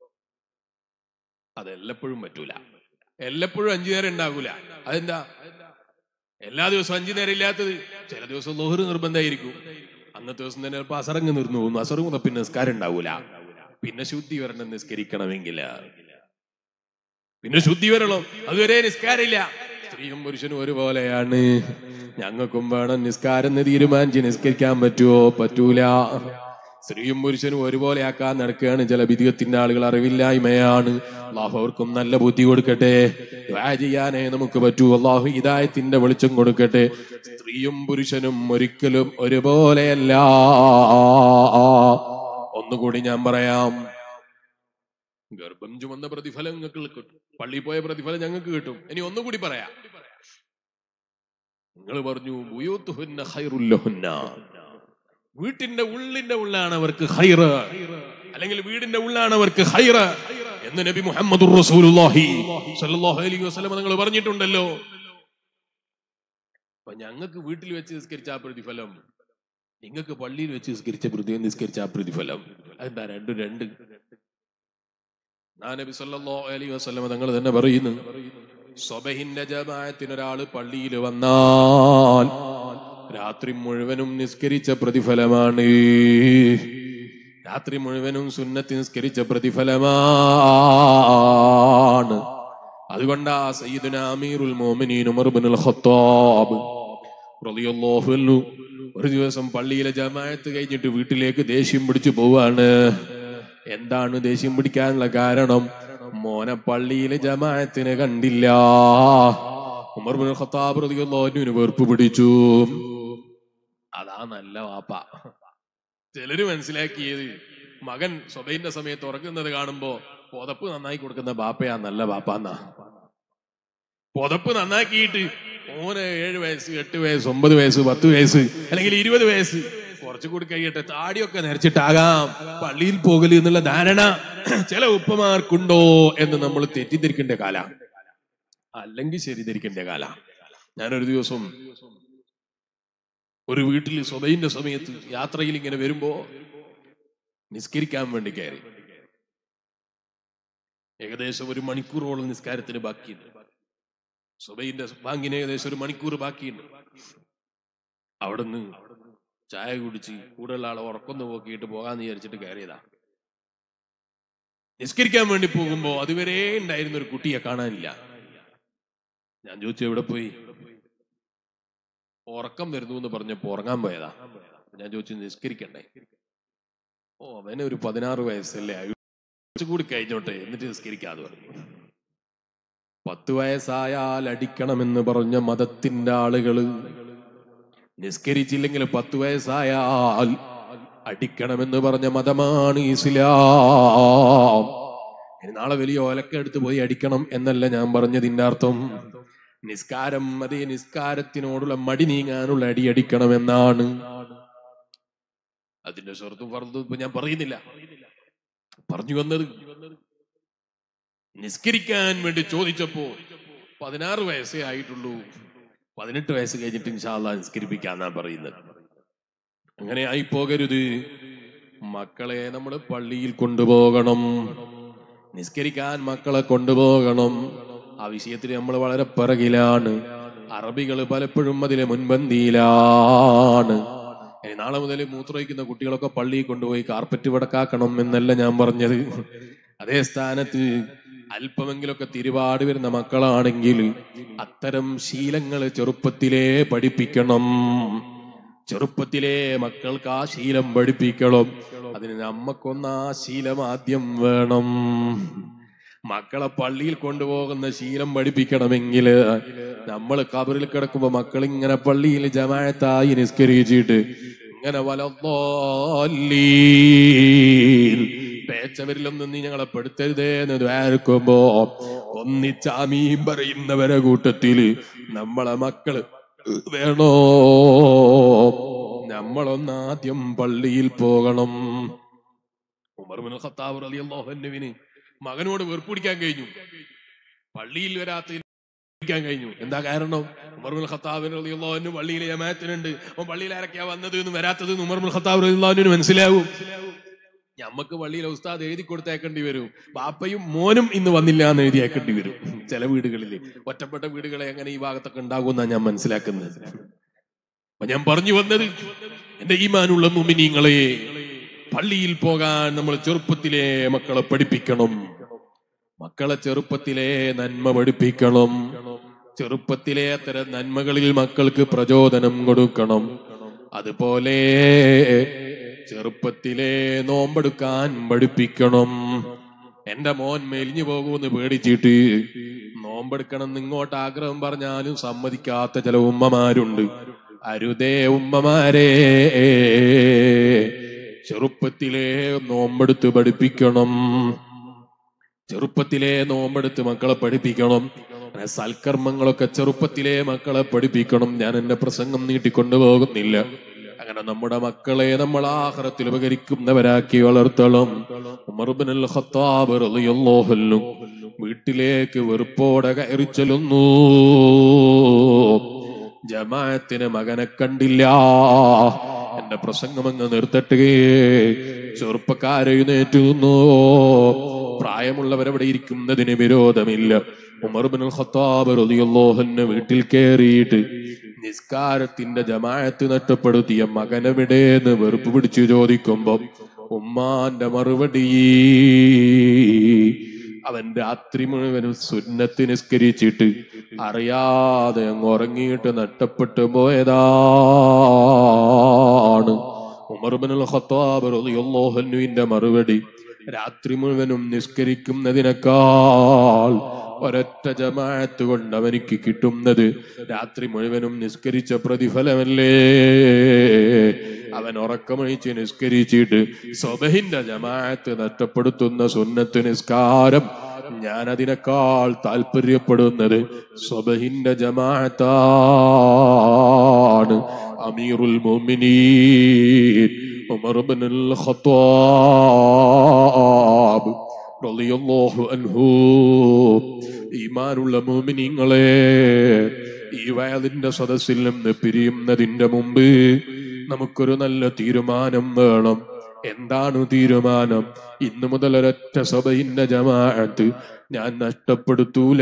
അത് എല്ലപ്പോഴും പറ്റൂല എല്ലപ്പോഴും അഞ്ചു നേരം ഉണ്ടാകൂല അതെന്താ എല്ലാ ദിവസവും അഞ്ചു നേരം ഇല്ലാത്തത് ചില ദിവസം ലോഹറ് നിർബന്ധമായിരിക്കും അന്നത്തെ ദിവസം തന്നെ ചിലപ്പോ അസറങ്ങ് നിർന്നു പോകുന്നു അസറ് മുതൽ പിന്നെ നിസ്കാരം ഉണ്ടാവൂല പിന്നെ ശുദ്ധി വരണം നിസ്കരിക്കണമെങ്കിൽ പിന്നെ ശുദ്ധി വരണം അതുവരെ നിസ്കാരമില്ല സ്ത്രീയും പുരുഷനും ഒരുപോലെയാണ് ഞങ്ങൾക്കും വേണം നിസ്കാരം എന്ന് തീരുമാനിച്ച് നിസ്കരിക്കാൻ പറ്റുമോ പറ്റൂല സ്ത്രീയും പുരുഷനും ഒരുപോലെ ആക്കാൻ നടക്കുകയാണ് ചില വിധികത്തിന്റെ ആളുകൾ അറിവില്ലായ്മയാണ് അള്ളാഹു അവർക്കും നല്ല ബുദ്ധി കൊടുക്കട്ടെ ദുആ ചെയ്യാനേ നമുക്ക് പറ്റൂ അള്ളാഹു ഹിദായത്തിന്റെ വെളിച്ചം കൊടുക്കട്ടെ സ്ത്രീയും പുരുഷനും ഒരിക്കലും ഒരുപോലെയല്ല ഒന്നുകൂടി ഞാൻ പറയാം ഗർഭം ചുമന്ന പ്രതിഫലം നിങ്ങൾക്ക് കിട്ടും പള്ളിയിൽ പോയ പ്രതിഫലം ഞങ്ങൾക്ക് കിട്ടും ഇനി ഒന്നുകൂടി പറയാം നിങ്ങൾ പറഞ്ഞു ബുയൂത്തുഹുന്ന ഖൈറുല്ലഹുന്ന വീട്ടിന്റെ ഉള്ളിന്റെ ഉള്ളാണ് അവർക്ക് ഹൈറ് അല്ലെങ്കിൽ വീടിന്റെ ഉള്ളാണ് അവർക്ക് ഹൈറ് എന്ന് നബി മുഹമ്മദ് റസൂലുള്ളാഹി സ്വല്ലല്ലാഹു അലൈഹി വസല്ലം നിങ്ങൾ പറഞ്ഞിട്ടുണ്ടല്ലോ അപ്പൊ ഞങ്ങൾക്ക് വീട്ടിൽ വെച്ച് നിസ്കരിച്ച ആ പ്രതിഫലം നിങ്ങൾക്ക് പള്ളിയിൽ വെച്ച് നിസ്കരിച്ച പ്രതി നിസ്കരിച്ച ആ പ്രതിഫലം അതെന്താ രണ്ടും രണ്ട് ആ നബി സല്ലല്ലാഹു അലൈഹി വസല്ലം തങ്ങൾ തന്നെ പറയുന്നു സ്വബഹിന്റെ ജമാഅത്തിന് ഒരാൾ പള്ളിയിൽ വന്നാൽ രാത്രി മുഴുവനും നിസ്കരിച്ച പ്രതിഫലമാണ് രാത്രി മുഴുവനും സുന്നത്ത് നിസ്കരിച്ച പ്രതിഫലമാണ് അതുകൊണ്ടാ സയ്യിദുന അമീറുൽ മോമിനീൻ ഉമർ ഇബ്നുൽ ഖത്താബ് റളിയല്ലാഹു അൻഹു ഒരു ദിവസം പള്ളിയിലെ ജമാഅത്ത് കഴിഞ്ഞിട്ട് വീട്ടിലേക്ക് ദേഷ്യം പിടിച്ചു പോവാണ് എന്താണ് ദേഷ്യം പിടിക്കാനുള്ള കാരണം മോനെ പള്ളിയിലെ ജമാഅത്തിനെ കണ്ടില്ല ഉമർ ബിൻ ഖത്താബ് റളിയല്ലാഹു അൻഹുവിന് വെറുപ്പ് പിടിച്ചു അതാ നല്ല വാപ്പ ചിലര് മനസ്സിലാക്കിയത് മകൻ സ്വബൈന്റെ സമയത്ത് ഉറങ്ങുന്നത് കാണുമ്പോ പുതപ്പ് നന്നായി കൊടുക്കുന്ന ബാപ്പയാ നല്ല ബാപ്പ എന്നാ പുതപ്പ് നന്നാക്കിയിട്ട് ഓന് ഏഴ് വയസ്സ് എട്ട് വയസ്സ് ഒമ്പത് വയസ്സ് പത്ത് വയസ്സ് അല്ലെങ്കിൽ ഇരുപത് വയസ്സ് കുറച്ചുകൂടി കഴിയട്ടെ താടിയൊക്കെ നരച്ചിട്ടാകാം പള്ളിയിൽ പോകല് എന്നുള്ള ധാരണ ചില ഉപ്പമാർക്കുണ്ടോ എന്ന് നമ്മൾ തെറ്റിദ്ധരിക്കേണ്ട കാല അല്ലെങ്കിൽ ശരി ധരിക്കേണ്ട കാല ഞാനൊരു ദിവസം ഒരു വീട്ടിൽ സ്വബൈന്റെ സമയത്ത് യാത്രയിൽ ഇങ്ങനെ വരുമ്പോ നിസ്കരിക്കാൻ വേണ്ടി കയറി ഏകദേശം ഒരു മണിക്കൂറോളം നിസ്കാരത്തിന് ബാക്കിയുണ്ട് സുബൈന്റെ ബാങ്കിന് ഏകദേശം ഒരു മണിക്കൂർ ബാക്കിയുണ്ട് അവിടുന്ന് ചായ കുടിച്ച് കൂടെയുള്ള ആളെ ഉറക്കൊന്ന് പോക്കിയിട്ട് പോകാന്ന് വിചാരിച്ചിട്ട് കയറിയതാ നിസ്കരിക്കാൻ വേണ്ടി പോകുമ്പോ അതുവരെ ഉണ്ടായിരുന്ന ഒരു കുട്ടിയെ കാണാനില്ല ഞാൻ ചോദിച്ചു എവിടെ പോയി ഉറക്കം വരുന്നു എന്ന് പറഞ്ഞപ്പോ ഉറങ്ങാൻ പോയതാ ഞാൻ ചോദിച്ചു നിസ്കരിക്കണ്ടേ ഓ അവന് ഒരു പതിനാറ് വയസ്സല്ലേ കൂടി കഴിഞ്ഞോട്ടെ എന്നിട്ട് നിസ്കരിക്കാതെ പറഞ്ഞു പത്ത് വയസ്സായാൽ അടിക്കണമെന്ന് പറഞ്ഞ മതത്തിന്റെ ആളുകള് നിസ്കരിച്ചില്ലെങ്കിൽ പത്ത് വയസ്സായാൽ അടിക്കണമെന്ന് പറഞ്ഞ മതമാണ് ഇസ്ലാം ഇനി നാളെ വലിയ ഓലക്കെടുത്ത് പോയി അടിക്കണം എന്നല്ല ഞാൻ പറഞ്ഞതിന്റെ അർത്ഥം നിസ്കാരം അതേ നിസ്കാരത്തിനോടുള്ള മടി നീങ്ങാനുള്ള അടി അടിക്കണമെന്നാണ് അതിന്റെ ഷർത്തും ഫർദും ഇപ്പൊ ഞാൻ പറയുന്നില്ല പറഞ്ഞു വന്നത് നിസ്കരിക്കാൻ വേണ്ടി ചോദിച്ചപ്പോ പതിനാറ് വയസ്സേ ആയിട്ടുള്ളൂ പതിനെട്ട് വയസ്സ് കഴിഞ്ഞിട്ട് ഇൻഷാല്ല നിസ്കരിപ്പിക്കാന്നാ പറയുന്നത് അങ്ങനെ ആയി പോകരുത് മക്കളെ നമ്മൾ പള്ളിയിൽ കൊണ്ടുപോകണം നിസ്കരിക്കാൻ മക്കളെ കൊണ്ടുപോകണം ആ വിഷയത്തിൽ നമ്മൾ വളരെ പിറകിലാണ് അറബികൾ പലപ്പോഴും അതിലെ മുൻപന്തിയിലാണ് ഇനി നാളെ മുതൽ മൂത്രമൊഴിക്കുന്ന കുട്ടികളൊക്കെ പള്ളിയിൽ കൊണ്ടുപോയി കാർപ്പറ്റ് വടക്കാക്കണം എന്നല്ല ഞാൻ പറഞ്ഞത് അതേ സ്ഥാനത്ത് അല്പമെങ്കിലൊക്കെ തിരുപാട് വരുന്ന മക്കളാണെങ്കിൽ അത്തരം ശീലങ്ങൾ ചെറുപ്പത്തിലേ പഠിപ്പിക്കണം ചെറുപ്പത്തിലെ മക്കൾക്ക് ആ ശീലം പഠിപ്പിക്കണം അതിന് നമ്മക്കൊന്ന് ആ ശീലം ആദ്യം വേണം മക്കളെ പള്ളിയിൽ കൊണ്ടുപോകുന്ന ശീലം പഠിപ്പിക്കണമെങ്കിൽ നമ്മൾ കബറിൽ കിടക്കുമ്പോ മക്കൾ ഇങ്ങനെ പള്ളിയിൽ ജമായത്തായി നിസ്കരിച്ചിട്ട് ഇങ്ങനെ വലന്നോല്ലീൽ പേച്ചവരിലൊന്നും നീ ഞങ്ങളെ പെടുത്തരുതേ എന്ന് ദ്വാരക്കുമ്പോ ഒന്നിച്ചാമീം പറയുന്നവരെ കൂട്ടത്തില് നമ്മളെ മക്കള് വേണോ നമ്മളൊന്നാദ്യം പള്ളിയിൽ പോകണം ഉമർ ബിൻ ഖത്താബ് റളിയല്ലാഹു അൻഹുവിന് മകനോട് വെറുപ്പിടിക്കാൻ കഴിഞ്ഞു പള്ളിയിൽ വരാത്ത ക്കാൻ കഴിഞ്ഞു എന്താ കാരണം ഉമർ ബിൻ ഖത്താബ് റളിയല്ലാഹു അൻഹു പള്ളിയിലെ ജമാഅത്തിനുണ്ട് അവൻ പള്ളിയിൽ ആരൊക്കെയാ വന്നത് എന്ന് വരാത്തത് എന്ന് ഉമർ ബിൻ ഖത്താബ് റളിയല്ലാഹു അൻഹുവിന് മനസ്സിലാവും ഞമ്മക്ക് പള്ളിയിലെ ഉസ്താദ് എഴുതി കൊടുത്തേക്കേണ്ടി വരും ബാപ്പയും മോനും ഇന്ന് വന്നില്ല എന്ന് എഴുതിയേക്കേണ്ടി വരും ചില വീടുകളിൽ ഒറ്റപ്പെട്ട വീടുകളെ എങ്ങനെ ഈ ഭാഗത്തൊക്കെ ഉണ്ടാകുമെന്നാണ് ഞാൻ മനസ്സിലാക്കുന്നത് അപ്പൊ ഞാൻ പറഞ്ഞു വന്നത് എന്റെ ഈമാനുള്ള മുമിനിങ്ങളെ പള്ളിയിൽ പോകാൻ നമ്മൾ ചെറുപ്പത്തിലെ മക്കളെ പഠിപ്പിക്കണം മക്കളെ ചെറുപ്പത്തിലെ നന്മ പഠിപ്പിക്കണം ചെറുപ്പത്തിലെ അത്തരം നന്മകളിൽ മക്കൾക്ക് പ്രചോദനം കൊടുക്കണം അതുപോലെ ചെറുപ്പത്തിലെ നോമ്പെടുക്കാൻ പഠിപ്പിക്കണം എന്റെ മോൻ മെലിഞ്ഞു പോകുമെന്ന് പേടിച്ചിട്ട് നോമ്പെടുക്കണം എന്ന് ഇങ്ങോട്ട് ആഗ്രഹം പറഞ്ഞാലും സമ്മതിക്കാത്ത ചില ഉമ്മമാരുണ്ട് അരുതേ ഉമ്മമാരെ ചെറുപ്പത്തിലെ നോമ്പെടുത്ത് പഠിപ്പിക്കണം ചെറുപ്പത്തിലെ നോമ്പെടുത്ത് മക്കളെ പഠിപ്പിക്കണം അങ്ങനെ സൽക്കർമ്മങ്ങളൊക്കെ ചെറുപ്പത്തിലെ മക്കളെ പഠിപ്പിക്കണം ഞാൻ എന്റെ പ്രസംഗം നീട്ടിക്കൊണ്ടുപോകുന്നില്ല അങ്ങനെ നമ്മുടെ മക്കളെ നമ്മൾ ആഹ്റത്തിൽ ഉപകരിക്കുന്നവരാക്കി വളർത്തണം ഉമർബിൻ ഖത്താബ് റളിയല്ലാഹു അൻഹു വീട്ടിലേക്ക് വെറുപ്പോടെ കയറി ചെല്ലുന്നു ജമാഅത്തിന് മകനെ കണ്ടില്ല എന്റെ പ്രസംഗം അങ്ങ് നിർത്തട്ടെ ചെറുപ്പക്കാരെ എഴുന്നേറ്റ് നിന്നു പ്രായമുള്ളവരവിടെ ഇരിക്കുന്നതിന് വിരോധമില്ല ഉമർബിൻ ഖത്താബ് റളിയല്ലാഹു അൻഹു വീട്ടിൽ കയറിയിട്ട് നിസ്കാരത്തിന്റെ ജമാഅത്ത് നഷ്ടപ്പെടുത്തിയ മകനെവിടേന്ന് വെറുപ്പ് പിടിച്ചു ചോദിക്കുമ്പോ ഉമ്മാന്റെ മറുപടി അവൻ രാത്രി മുഴുവനും സുന്നത്ത് നിസ്കരിച്ചിട്ട് അറിയാതെ അങ്ങ് ഉറങ്ങിയിട്ട് നഷ്ടപ്പെട്ടു പോയതാണ് ഉമർബിനുൽ ഖത്താബ് റളിയല്ലാഹു അൻഹുവിന്റെ മറുപടി രാത്രി മുഴുവനും നിസ്കരിക്കുന്നതിനേക്കാൾ ഒരൊറ്റ ജമാഅത്ത് കൊണ്ട് അവനിക്ക് കിട്ടുന്നത് രാത്രി മുഴുവനും നിസ്കരിച്ച പ്രതിഫലമല്ലേ അവൻ ഉറക്കമൊഴിച്ച് നിസ്കരിച്ചിട്ട് സ്വബഹിന്റെ ജമാഅത്ത് നഷ്ടപ്പെടുത്തുന്ന സുന്നത്ത് നിസ്കാരം ഞാൻ അതിനേക്കാൾ താല്പര്യപ്പെടുന്നത് സ്വബഹിന്റെ ജമാഅത്താണ് അമീറുൽ മുഅ്മിനീൻ ഉമർ ഇബ്നുൽ ഖത്താബ് റളിയല്ലാഹു അൻഹു ഈമാനുള്ള മുഅ്മിനീങ്ങളെ ഈ വയലിന്റെ സദസ്സിൽ നിന്ന് പിരിയുന്നതിന്റെ മുമ്പ് നമുക്കൊരു നല്ല തീരുമാനം വേണം എന്താണ് തീരുമാനം ഇന്നു മുതൽ ഒരൊറ്റ സഭയിന്റെ ജമാഅത്ത് ഞാൻ നഷ്ടപ്പെടുത്തൂല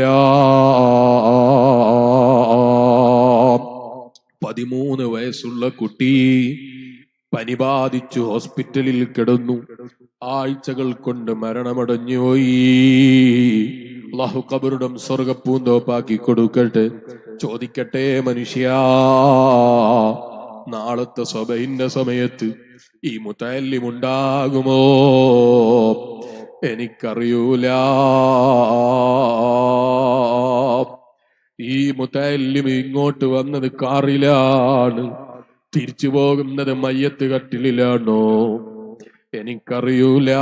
പതിമൂന്ന് വയസ്സുള്ള കുട്ടി പനി ബാധിച്ചു ഹോസ്പിറ്റലിൽ കിടന്നു ആഴ്ചകൾ കൊണ്ട് മരണമടഞ്ഞുപോയി അള്ളാഹു കബറുടം സ്വർഗപ്പൂന്തോപ്പാക്കി കൊടുക്കട്ടെ ചോദിക്കട്ടെ മനുഷ്യ നാളത്തെ സഭയിന്റെ സമയത്ത് ഈ മുത്തല്ലിമുണ്ടാകുമോ എനിക്കറിയൂല ഈ മുത്തല്ലിം ഇങ്ങോട്ട് വന്നത് കാറിലാണ് തിരിച്ചു പോകുന്നത് മയ്യത്ത് കട്ടിലിലാണോ എനിക്കറിയൂല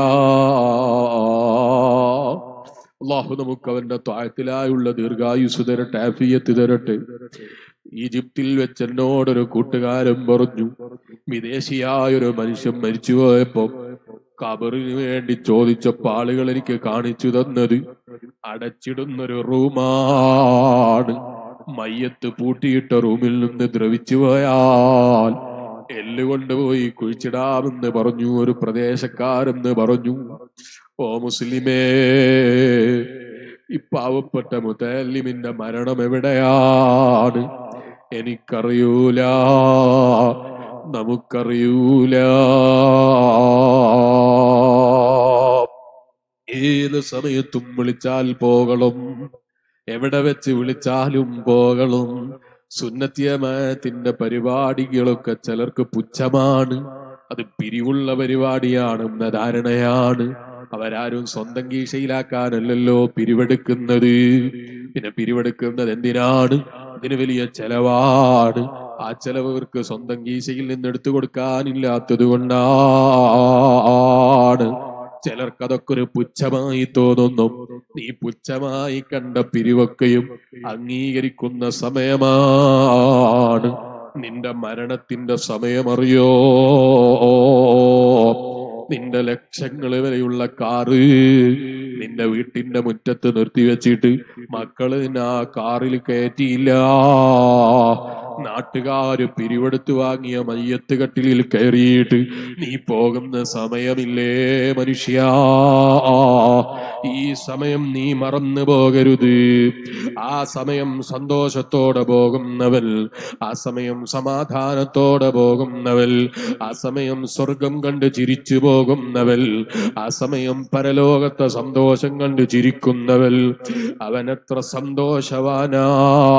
അള്ളാഹു നമുക്ക് അവന്റെ താഴത്തിലായുള്ള ദീർഘായുസ് തരട്ടെ ആഫിയത്ത് തരട്ടെ ഈജിപ്തിൽ വെച്ച് എന്നോടൊരു കൂട്ടുകാരൻ പറഞ്ഞു വിദേശിയായൊരു മനുഷ്യൻ മരിച്ചുപോയപ്പോ കബറിന് വേണ്ടി ചോദിച്ചപ്പോ ആളുകൾ എനിക്ക് കാണിച്ചു തന്നത് അടച്ചിടുന്നൊരു റൂമാണ് മയ്യത്ത് പൂട്ടിയിട്ട റൂമിൽ നിന്ന് ദ്രവിച്ചു പോയാൽ എല്ല് കൊണ്ടുപോയി കുഴിച്ചിടാമെന്ന് പറഞ്ഞു ഒരു പ്രദേശക്കാരെന്ന് പറഞ്ഞു ഓ മുസ്ലിമേ ഈ പാവപ്പെട്ട മുത്തല്ലിമിന്റെ മരണം എവിടെയാണ് എനിക്കറിയൂല നമുക്കറിയൂല ഏത് സമയത്തും വിളിച്ചാൽ പോകണം എവിടെ വെച്ച് വിളിച്ചാലും പോകണം സുന്നത്തിയമാത്തിന്റെ പരിപാടികളൊക്കെ ചിലർക്ക് പുച്ഛമാണ് അത് പിരിവുള്ള പരിപാടിയാണ് എന്ന ധാരണയാണ് അവരാരും സ്വന്തം കീശയിലാക്കാനല്ലല്ലോ പിരിവെടുക്കുന്നത് പിന്നെ പിരിവെടുക്കുന്നത് എന്തിനാണ് അതിന് വലിയ ചെലവാണ് ആ ചെലവ് അവർക്ക് സ്വന്തം കീശയിൽ നിന്ന് എടുത്തു കൊടുക്കാനില്ലാത്തത് കൊണ്ടാണ് ചിലർക്ക് അതൊക്കെ ഒരു പുച്ഛമായി തോന്നുന്നു നീ പുച്ഛമായി കണ്ട പിരിവൊക്കെയും അംഗീകരിക്കുന്ന സമയമാണ് നിന്റെ മരണത്തിന്റെ സമയമറിയോ നിന്റെ ലക്ഷങ്ങൾ വരെയുള്ള കാറ് നിന്റെ വീട്ടിന്റെ മുറ്റത്ത് നിർത്തിവെച്ചിട്ട് മക്കള് നിന്നെ ആ കാറിൽ കയറ്റിയില്ല നാട്ടുകാര് പിരിവെടുത്ത് വാങ്ങിയ മയ്യത്ത് കട്ടിലിൽ കയറിയിട്ട് നീ പോകുന്ന സമയമില്ലേ മനുഷ്യ ഈ സമയം നീ മറന്നു പോകരുത് ആ സമയം സന്തോഷത്തോടെ പോകുന്നവൻ ആ സമയം സമാധാനത്തോടെ പോകുന്നവൽ ആ സമയം സ്വർഗം കണ്ട് ചിരിച്ചു പോകുന്നവൽ ആ സമയം പരലോകത്തെ സന്തോഷം കണ്ട് ചിരിക്കുന്നവൽ അവനെത്ര സന്തോഷവാനാ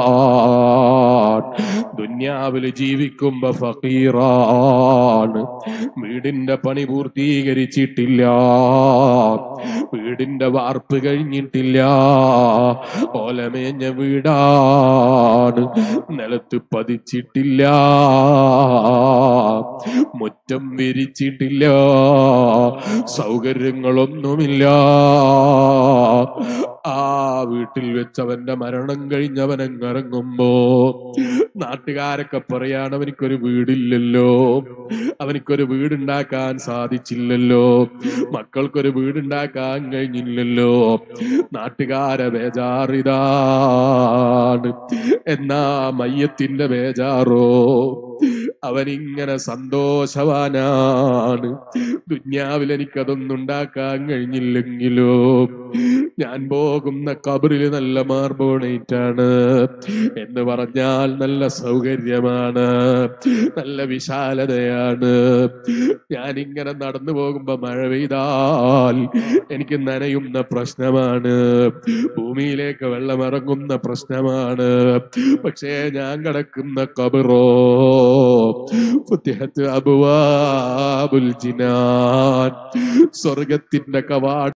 ദുന്യാവില് ജീവിക്കുമ്പോ ഫക്കീറാണ് വീടിന്റെ പണി പൂർത്തീകരിച്ചിട്ടില്ല വീടിന്റെ വാർപ്പ് കഴിഞ്ഞിട്ടില്ല ഓലമേഞ്ഞ വീടാണ് നിലത്ത് പതിച്ചിട്ടില്ല മുറ്റം വിരിച്ചിട്ടില്ല സൗകര്യങ്ങളൊന്നുമില്ല ആ വീട്ടിൽ വെച്ച് അവന്റെ മരണം കഴിഞ്ഞവൻ ഇറങ്ങുമ്പോ നാട്ടുകാരൊക്കെ പറയാണ് അവനിക്കൊരു വീടില്ലല്ലോ അവനിക്കൊരു വീടുണ്ടാക്കാൻ സാധിച്ചില്ലല്ലോ മക്കൾക്കൊരു വീടുണ്ടാക്കാൻ കഴിഞ്ഞില്ലല്ലോ നാട്ടുകാരെ ബേജാറിതാണ് എന്നാ മയ്യത്തിന്റെ ബേജാറോ അവനിങ്ങനെ സന്തോഷവാനാണ് ദുന്യാവിൽ എനിക്കതൊന്നും ഉണ്ടാക്കാൻ കഴിഞ്ഞില്ലെങ്കിലോ ഞാൻ പോകുന്ന കബറിൽ നല്ല മാർബോണേറ്റാണ് എന്ന് പറഞ്ഞാൽ നല്ല സൗകര്യമാണ് നല്ല വിശാലതയാണ് ഞാൻ ഇങ്ങനെ നടന്നു പോകുമ്പോ മഴ പെയ്താൽ എനിക്ക് നനയുന്ന പ്രശ്നമാണ് ഭൂമിയിലേക്ക് വെള്ളം ഇറങ്ങുന്ന പ്രശ്നമാണ് പക്ഷേ ഞാൻ കിടക്കുന്ന കബറോ ഫുത്തിഹത്ത് അബുവാബുൽ ജിനാൻ സ്വർഗത്തിന്റെ കവാട